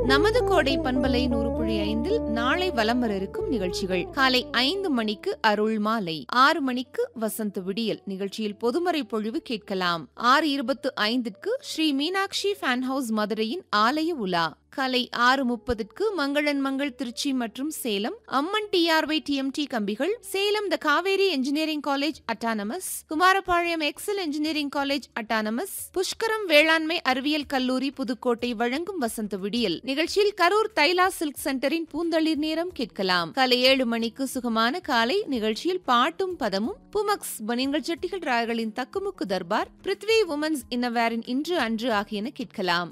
நமது கோடை பண்பலை நூறு புள்ளி ஐந்தில் நாளை வலம் வர இருக்கும் நிகழ்ச்சிகள் காலை ஐந்து மணிக்கு அருள் மாலை ஆறு மணிக்கு வசந்த விடியல் நிகழ்ச்சியில் பொதுமறை பொழிவு கேட்கலாம் ஆறு இருபத்து ஐந்திற்கு ஸ்ரீ மீனாட்சி ஃபேன் ஹவுஸ் மதுரையின் ஆலய உலா காலை ஆறு முப்பதுக்கு மங்களன் மங்கள் திருச்சி மற்றும் சேலம் அம்மன் டிஆர்ஒய் டிஎம்டி கம்பிகள் Salem the Kaveri engineering college autonomous Kumarapalayam Excel engineering college autonomous Pushkaram வேளாண்மை அறிவியல் கல்லூரி புதுக்கோட்டை வழங்கும் வசந்த விடியல் நிகழ்ச்சியில் கரூர் தைலா சில்க் சென்டரின் பூந்தளிர் நேரம் கேட்கலாம் காலை ஏழு மணிக்கு சுகமான காலை நிகழ்ச்சியில் பாட்டும் பதமும் புமக்ஸ் பனியன்கள் செட்டிகள் ராயர்களின் தக்குமுக்கு தர்பார் பிருத்வி உமன்ஸ் இன்னவேரின் இன்று அன்று ஆகியன கேட்கலாம்